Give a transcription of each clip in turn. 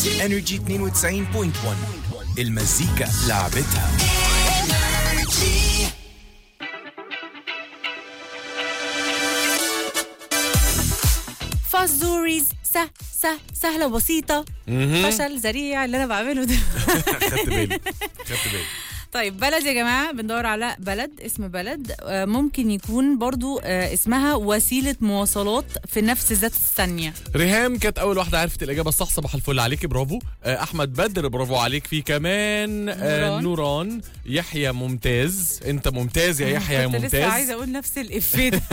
انرجي 92.1 المزيكا لعبتها فازوريز سه سه سهله وبسيطه فشل ذريع اللي انا بعمله ده خدت بالي خدت بالي طيب بلد يا جماعه بندور على بلد اسم بلد آه، ممكن يكون برضو آه، اسمها وسيله مواصلات في نفس ذات الثانيه ريهام كانت اول واحده عرفت الاجابه الصح صباح الفل عليك برافو آه، احمد بدر برافو عليك في كمان آه، نوران. نوران يحيى ممتاز انت ممتاز يا يحيى يا كنت لسه ممتاز عايزه اقول نفس الافيه ده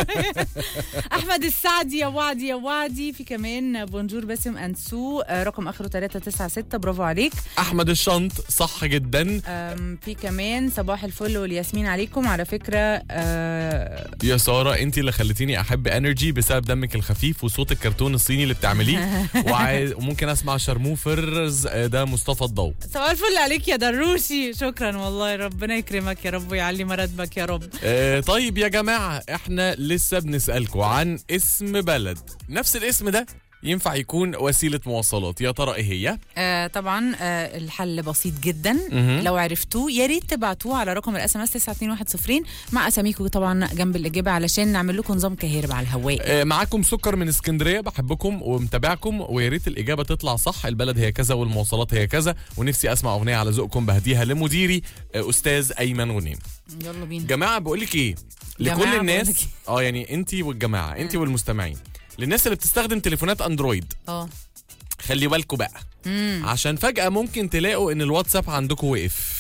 احمد السعدي يا وعدي يا وعدي في كمان بونجور باسم انسو آه، رقم اخره 396 برافو عليك احمد الشنط صح جدا آم، في كمان صباح الفل والياسمين عليكم على فكره آه، يا ساره انت اللي خليتيني احب انرجي بسبب دمك الخفيف وصوت الكرتون الصيني اللي بتعمليه وعايز وممكن اسمع شرموفرز آه، ده مصطفى الضوء صباح الفل عليك يا دروشي شكرا والله ربنا يكرمك يا رب ويعلي مراتبك يا رب آه، طيب يا جماعه احنا لسه بنسالكم عن اسم بلد نفس الاسم ده ينفع يكون وسيله مواصلات يا ترى ايه هي آه طبعا آه الحل بسيط جدا مهم. لو عرفتوه يا ريت تبعتوه على رقم الاس ام اس 921 مع اساميكم طبعا جنب الاجابه علشان نعمل لكم نظام كهرب على الهواء آه، معاكم سكر من اسكندريه بحبكم ومتابعكم ويا ريت الاجابه تطلع صح البلد هي كذا والمواصلات هي كذا ونفسي اسمع اغنيه على ذوقكم بهديها لمديري آه، استاذ ايمن غنيم يلا بينا جماعه بقول لك ايه جماعة لكل بقولك الناس إيه؟ اه يعني انت والجماعه انت والمستمعين للناس اللي بتستخدم تليفونات اندرويد اه خلي بالكم بقى امم عشان فجاه ممكن تلاقوا ان الواتساب عندكم وقف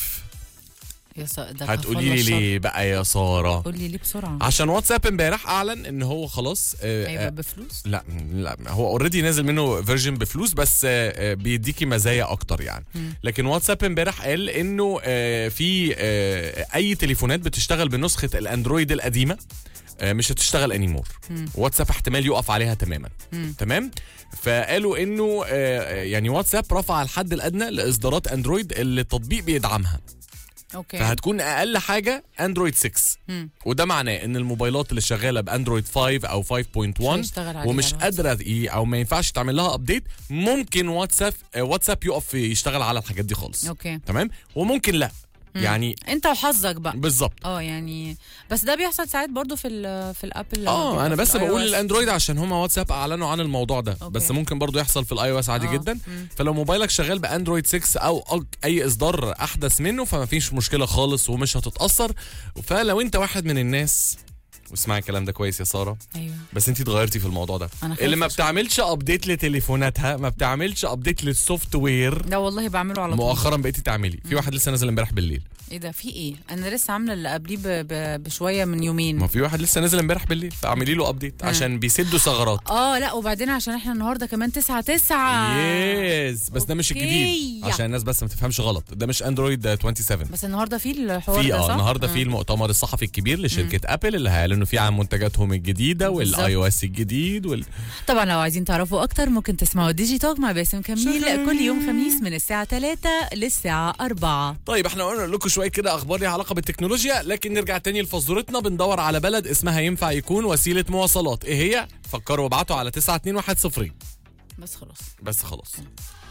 يا سا ده هتقولي لي ليه بقى يا ساره قول لي ليه بسرعه عشان واتساب امبارح اعلن ان هو خلاص آه، هيبقى آه، بفلوس لا لا هو اوريدي نازل منه فيرجن بفلوس بس آه، آه، بيديكي مزايا اكتر يعني مم. لكن واتساب امبارح قال انه آه، في آه، اي تليفونات بتشتغل بنسخه الاندرويد القديمه آه، مش هتشتغل انيمور مم. واتساب احتمال يقف عليها تماما مم. تمام فقالوا انه آه، يعني واتساب رفع الحد الادنى لاصدارات اندرويد اللي التطبيق بيدعمها اوكي فهتكون اقل حاجه اندرويد 6 مم. وده معناه ان الموبايلات اللي شغاله باندرويد 5 او 5.1 هيشتغل عليها ومش الواتساب. قادره ي- او ما ينفعش تعمل لها ابديت ممكن واتساب آه، واتساب يقف يشتغل على الحاجات دي خالص اوكي تمام وممكن لا يعني انت وحظك بقى بالظبط اه يعني بس ده بيحصل ساعات برضو في ال في الابل لما اه بيبقى انا في بس ال بقول iOS. الاندرويد عشان هما واتساب اعلنوا عن الموضوع ده أوكي. بس ممكن برضو يحصل في الاي او اس عادي آه. جدا مم. فلو موبايلك شغال باندرويد 6 او أج- اي اصدار احدث منه فما فيش مشكله خالص ومش هتتاثر فلو انت واحد من الناس واسمعي الكلام ده كويس يا ساره ايوه بس انت اتغيرتي في الموضوع ده أنا خايفة اللي ما شوية. بتعملش ابديت لتليفوناتها ما بتعملش ابديت للسوفت وير ده والله بعمله على طول مؤخرا بقيتي تعملي في واحد لسه نازل امبارح بالليل ايه ده في ايه انا لسه عامله اللي قبليه ب- ب- بشويه من يومين ما في واحد لسه نازل امبارح بالليل فاعملي له ابديت عشان بيسدوا ثغرات اه لا وبعدين عشان احنا النهارده كمان 9 9 يس بس ده مش أوكي. الجديد عشان الناس بس ما تفهمش غلط ده مش اندرويد 27 بس النهارده في الحوار في ده اه صح؟ النهارده في المؤتمر الصحفي الكبير لشركه ابل اللي هيعلنوا فيه عن منتجاتهم الجديده والاي او اس الجديد وال... طبعا لو عايزين تعرفوا اكتر ممكن تسمعوا ديجي توك مع باسم كميل شغال. كل يوم خميس من الساعه 3 للساعه 4 طيب احنا قلنا لكم شويه كده اخبار ليها علاقه بالتكنولوجيا لكن نرجع تاني لفزورتنا بندور على بلد اسمها ينفع يكون وسيله مواصلات ايه هي فكروا وابعتوا على 92110 بس خلاص بس خلاص